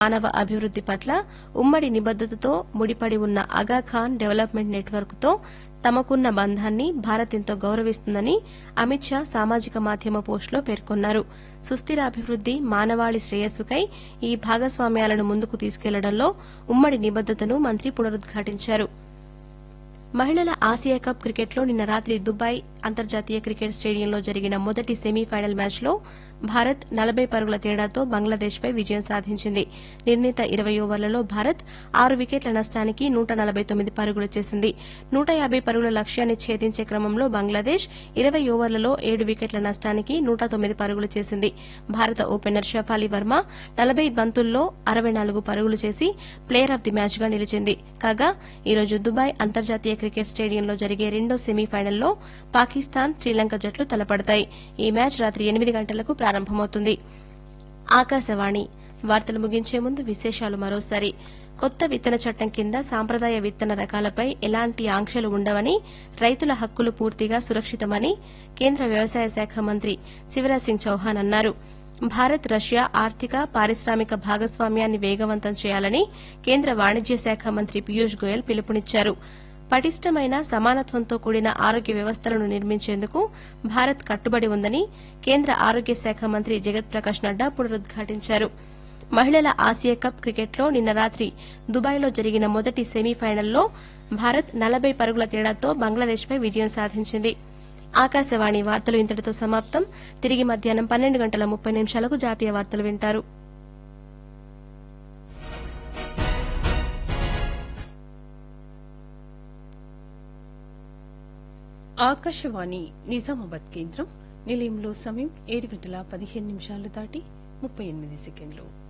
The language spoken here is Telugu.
మానవ అభివృద్ది పట్ల ఉమ్మడి నిబద్దతతో ముడిపడి ఉన్న అగాఖాన్ డెవలప్మెంట్ నెట్వర్క్ తో తమకున్న బంధాన్ని భారత్ ఎంతో గౌరవిస్తుందని అమిత్ షా సామాజిక మాధ్యమ పోస్టులో పేర్కొన్నారు సుస్థిర అభివృద్ది మానవాళి శ్రేయస్సుకై ఈ భాగస్వామ్యాలను ముందుకు తీసుకెళ్లడంలో ఉమ్మడి నిబద్దతను మంత్రి పునరుద్ఘాటించారు మహిళల ఆసియా కప్ క్రికెట్లో నిన్న రాత్రి దుబాయ్ అంతర్జాతీయ క్రికెట్ స్టేడియంలో జరిగిన మొదటి సెమీఫైనల్ మ్యాచ్లో భారత్ నలభై పరుగుల తేడాతో బంగ్లాదేశ్పై విజయం సాధించింది నిర్ణీత ఇరవై ఓవర్లలో భారత్ ఆరు వికెట్ల నష్టానికి నూట నలభై తొమ్మిది పరుగులు చేసింది నూట యాబై పరుగుల లక్ష్యాన్ని ఛేదించే క్రమంలో బంగ్లాదేశ్ ఇరవై ఓవర్లలో ఏడు వికెట్ల నష్టానికి నూట తొమ్మిది పరుగులు చేసింది భారత ఓపెనర్ షఫాలి వర్మ నలభై బంతుల్లో అరవై నాలుగు పరుగులు చేసి ప్లేయర్ ఆఫ్ ది మ్యాచ్ గా నిలిచింది కాగా ఈరోజు దుబాయ్ అంతర్జాతీయ క్రికెట్ స్టేడియంలో జరిగే రెండో సెమీఫైనల్లో పాకిస్తాన్ శ్రీలంక జట్లు తలపడతాయి ఈ మ్యాచ్ రాత్రి ఎనిమిది గంటలకు ప్రారంభమవుతుంది ఆకాశవాణి వార్తలు ముగించే ముందు విశేషాలు మరోసారి కొత్త విత్తన చట్టం కింద సాంప్రదాయ విత్తన రకాలపై ఎలాంటి ఆంక్షలు ఉండవని రైతుల హక్కులు పూర్తిగా సురక్షితమని కేంద్ర వ్యవసాయ శాఖ మంత్రి శివరాజ్ సింగ్ చౌహాన్ అన్నారు భారత్ రష్యా ఆర్థిక పారిశ్రామిక భాగస్వామ్యాన్ని వేగవంతం చేయాలని కేంద్ర వాణిజ్య శాఖ మంత్రి పీయూష్ గోయల్ పిలుపునిచ్చారు పటిష్టమైన సమానత్వంతో కూడిన ఆరోగ్య వ్యవస్థలను నిర్మించేందుకు భారత్ కట్టుబడి ఉందని కేంద్ర ఆరోగ్య శాఖ మంత్రి జగత్ ప్రకాష్ నడ్డా పునరుద్ఘాటించారు మహిళల ఆసియా కప్ క్రికెట్లో నిన్న రాత్రి దుబాయ్లో జరిగిన మొదటి సెమీఫైనల్లో భారత్ నలభై పరుగుల తేడాతో బంగ్లాదేశ్పై విజయం సాధించింది ఆకాశవాణి వార్తలు ఇంతటితో సమాప్తం తిరిగి మధ్యాహ్నం పన్నెండు గంటల ముప్పై నిమిషాలకు జాతీయ వార్తలు వింటారు ఆకాశవాణి నిజామాబాద్ కేంద్రం నిలయంలో సమయం ఏడు గంటల పదిహేను నిమిషాలు దాటి ముప్పై ఎనిమిది సెకండ్లు